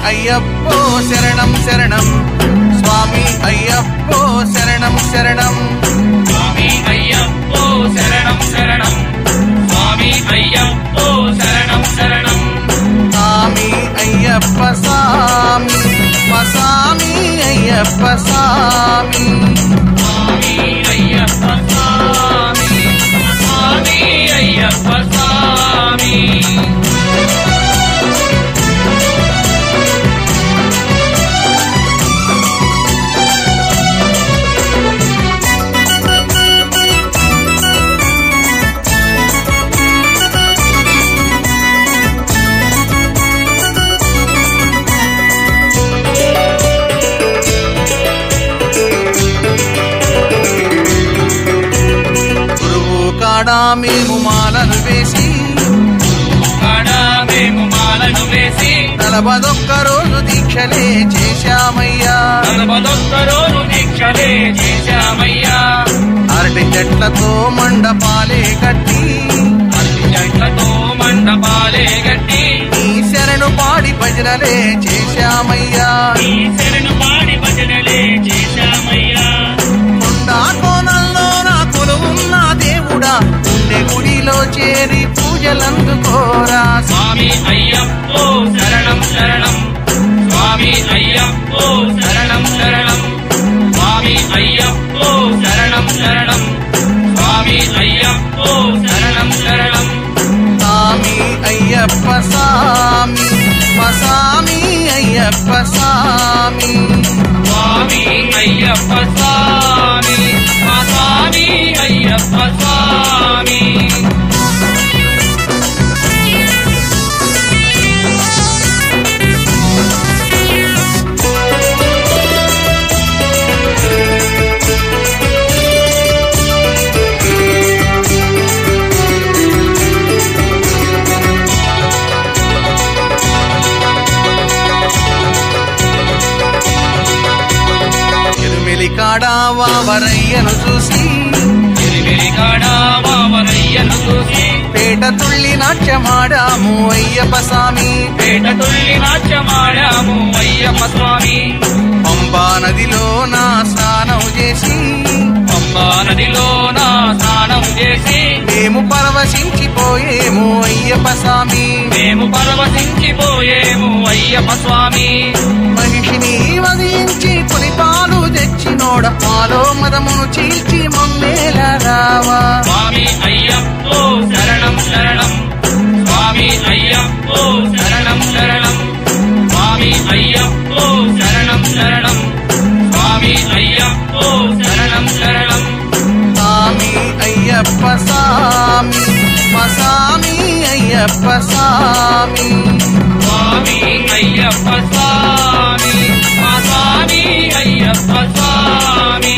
అయ్యప్పో శరణం శరణం స్వామి అయ్యప్పో శరణం శరణం స్వామి అయ్యప్పో శరణం శరణం స్వామి అయ్యప్పో శరణం శరణం స్వామి అయ్యప్ప స్వామి మా స్వామి అయ్యప్ప స్వామి స్వామి అయ్యప్ప స్వామి స్వామి అయ్యప్ప స్వామి గురువు కాడా మేము మాలను వేసి కాడ మేము మాలను వేసి నలభదొక్క రోజు దీక్షలే చేశామయ్యా నలభదొక్క రోజు దీక్షలే చేశామయ్యా అరటి చెట్లతో మండపాలే కట్టి అన్ని జట్లతో మండపాలే గట్టి నీ శరణు పాడి భజనలే చేశామయ్యా ఈ శరణు పాడి భజనలే చేశామయ్యా కొండా కోణంలో నా కొలువున్న దేవుడా ఉండే గుడిలో చేరి పూజలందుకోరా స్వామి అయ్యప్పో శరణం శరణం స్వామి అయ్యప్పో శరణం శరణం స్వామి అయ్యప్పో శరణం శరణం స్వామి అయ్యప్పో శరణం శరణం స్వామి అయ్యప్ప స్వామి మా స్వామి అయ్యప్ప స్వామి స్వామి అయ్యప్ప స్వామి మా స్వామి అయ్యప్ప స్వామి ఎరుమెలి కాడా వావరయ్యను చూసి ఎరివెరి కాడా వావరయ్యను చూసి పేట తుళ్ళి నాట్యమాడాము అయ్యప్ప స్వామి పేట తొల్లి నాట్యమాడాము అయ్యప్ప స్వామి పంబా నదిలో నా స్నానం చేసి పంబా నదిలో నా స్నానం చేసి మేము పరవశించిపోయేము అయ్యప్ప స్వామి మేము పరవశించిపోయేము అయ్యప్ప స్వామి మహిషిని వధించి పులిపాలు తెచ్చినోడ మాలో మదమును చీల్చి మమ్మేల రావా స్వామి అయ్యప్పో శరణం శరణం స్వామి అయ్యప్పో శరణం శరణం స్వామి అయ్యప్పో శరణం శరణం స్వామి అయ్యప్పో శరణం శరణం స్వామి అయ్యప్ప స్వామి మా స్వామి అయ్యప్ప స్వామి స్వామి అయ్యప్ప స్వామి మా స్వామి అయ్యప్ప స్వామి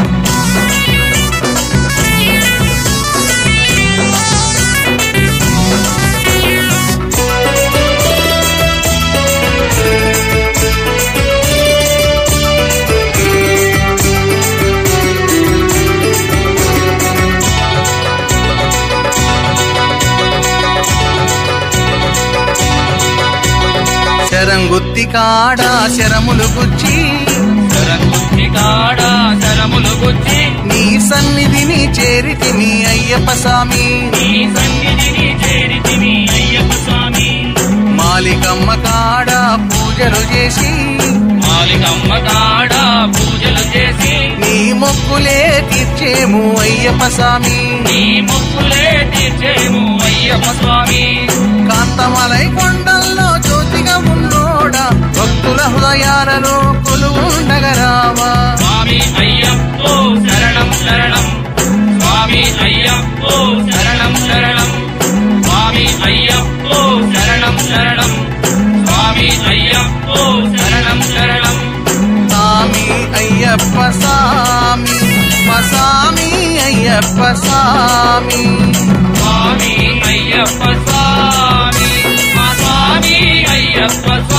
శరంగుత్తి కాడా శరములు గుచ్చి శరంగుత్తి కాడ శరములు గుచ్చి నీ సన్నిధిని చేరితి మీ అయ్యప్ప స్వామి నీ సన్నిధిని చేరితివి అయ్యప్ప స్వామి మాలికమ్మ కాడా పూజలు చేసి మాలికమ్మ కాడ పూజలు చేసి నీ మొక్కులే తీర్చేము అయ్యప్ప స్వామి నీ మొక్కులే తీర్చేము అయ్యప్ప స్వామి కాంతమలై కొండల్లో జ్యోతిగా ఉన్నోడా భక్తుల హృదయాలలో కొలువుండగరావా స్వామి అయ్యప్పో శరణం శరణం స్వామి అయ్యప్పో శరణం శరణం స్వామి అయ్యప్పో శరణం శరణం స్వామి అయ్యప్పో శరణం శరణం స్వామి అయ్యప్ప స్వామి మా స్వామి అయ్యప్ప స్వామి స్వామి అయ్యప్ప స్వామి మా స్వామి అయ్యప్ప